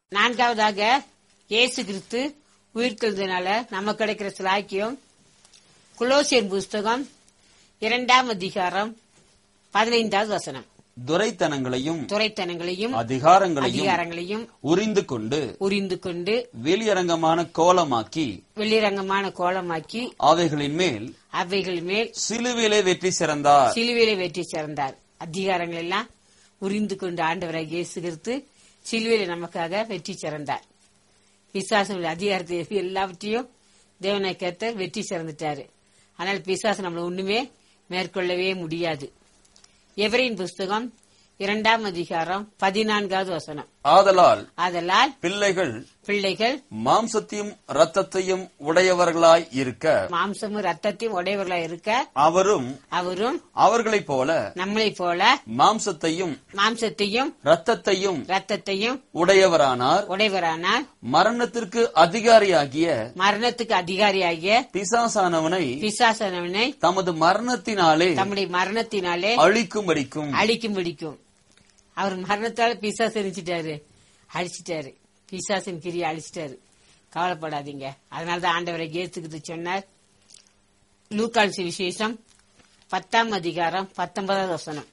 நான்காவதாக இயேசு கிறிஸ்து உயிர்த்தெழுந்தனால நமக்கு கிடைக்கிற சிலாக்கியம் குலோசியர் புஸ்தகம் இரண்டாம் அதிகாரம் பதினைந்தாவது வசனம் துரைத்தனங்களையும் துரைத்தனங்களையும் அதிகாரங்களையும் அதிகாரங்களையும் உரிந்து கொண்டு உரிந்து கொண்டு வெளியரங்கமான கோலமாக்கி வெளிரங்கமான கோலமாக்கி அவைகளின் மேல் அவைகள் மேல் சிலுவிலே வெற்றி சிறந்தார் சிலுவையில வெற்றி சிறந்தார் அதிகாரங்கள் எல்லாம் உரிந்து கொண்டு ஆண்டவராக இயேசு கிறிஸ்து சிலுவையில நமக்காக வெற்றி சிறந்தார் பிசாசு அதிகாரத்தை எல்லாவற்றையும் தேவனை கேத்த வெற்றி சிறந்துட்டாரு ஆனால் பிசாசு நம்மள ஒண்ணுமே மேற்கொள்ளவே முடியாது எவரின் புஸ்தகம் இரண்டாம் அதிகாரம் பதினான்காவது வசனம் ஆதலால் ஆதலால் பிள்ளைகள் பிள்ளைகள் மாம்சத்தையும் இரத்தத்தையும் உடையவர்களாய் இருக்க மாம்சமும் ரத்தத்தையும் உடையவர்களா இருக்க அவரும் அவரும் அவர்களைப் போல நம்மளைப் போல மாம்சத்தையும் மாம்சத்தையும் இரத்தத்தையும் ரத்தத்தையும் உடையவரானார் உடையவரானால் மரணத்திற்கு அதிகாரியாகிய மரணத்துக்கு அதிகாரியாகிய பிசாசானவனை பிசாசனவனை தமது மரணத்தினாலே தம்முடைய மரணத்தினாலே அழிக்கும்படிக்கும் அழிக்கும் பிடிக்கும் அவர் மரணத்தால பிசாசு எரிச்சிட்டாரு அழிச்சிட்டாரு பிசாசின் கிரியை அழிச்சிட்டாரு கவலைப்படாதீங்க அதனாலதான் ஆண்டவரை கேத்துக்கிட்டு சொன்னார் லூக்கால் விசேஷம் பத்தாம் அதிகாரம் பத்தொன்பதாவது வசனம்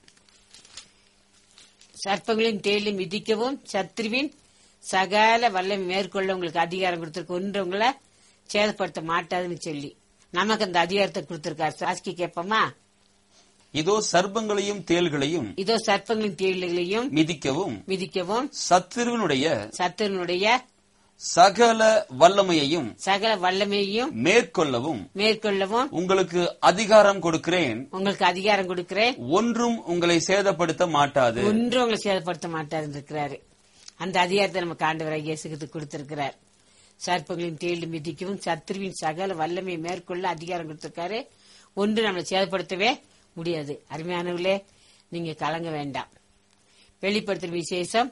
சர்ப்பங்களின் தேயிலும் மிதிக்கவும் சத்ருவின் சகல வல்லம் மேற்கொள்ள உங்களுக்கு அதிகாரம் கொடுத்திருக்க ஒன்றவங்கள சேதப்படுத்த மாட்டாதுன்னு சொல்லி நமக்கு அந்த அதிகாரத்தை கொடுத்திருக்காரு சாஸ்கி கேட்போமா இதோ சர்ப்பங்களையும் தேள்களையும் இதோ சர்ப்பங்களின் தேயிலைகளையும் மிதிக்கவும் மிதிக்கவும் சத்துருவினுடைய சத்துருனுடைய சகல வல்லமையையும் சகல வல்லமையையும் மேற்கொள்ளவும் மேற்கொள்ளவும் உங்களுக்கு அதிகாரம் கொடுக்கிறேன் உங்களுக்கு அதிகாரம் கொடுக்கிறேன் ஒன்றும் உங்களை சேதப்படுத்த மாட்டாது ஒன்றும் உங்களை சேதப்படுத்த மாட்டார் இருக்கிறாரு அந்த அதிகாரத்தை நமக்கு ஆண்டவராக இயேசுக்கு கொடுத்திருக்கிறார் சர்ப்பங்களின் தேடி மிதிக்கவும் சத்துருவின் சகல வல்லமையை மேற்கொள்ள அதிகாரம் கொடுத்திருக்காரு ஒன்று நம்மளை சேதப்படுத்தவே முடியாது அருமையானவர்களே நீங்க கலங்க வேண்டாம் வெளிப்படுத்தும் விசேஷம்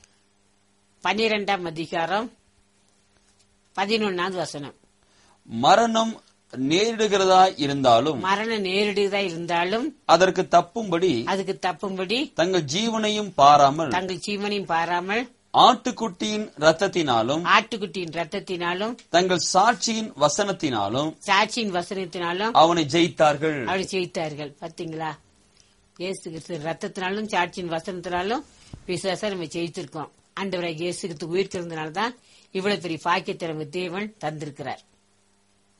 பனிரெண்டாம் அதிகாரம் பதினொன்னாவது வசனம் மரணம் நேரிடுகிறதா இருந்தாலும் மரணம் நேரடிதான் இருந்தாலும் அதற்கு தப்பும்படி அதுக்கு தப்பும்படி தங்கள் ஜீவனையும் பாராமல் தங்கள் ஜீவனையும் பாராமல் ஆட்டுக்குட்டியின் ரத்தத்தினாலும் ஆட்டுக்குட்டியின் ரத்தத்தினாலும் தங்கள் சாட்சியின் வசனத்தினாலும் சாட்சியின் வசனத்தினாலும் அவனை ஜெயித்தார்கள் அவளை ஜெயித்தார்கள் பாத்தீங்களா இயேசு கிறிஸ்து ரத்தத்தினாலும் சாட்சியின் வசனத்தினாலும் விசுவாசம் நம்ம ஜெயித்திருக்கோம் ஆண்டவராக இயேசு கிறிஸ்து உயிர் தான் இவ்வளவு பெரிய பாக்கியத்தை நம்ம தேவன் தந்திருக்கிறார்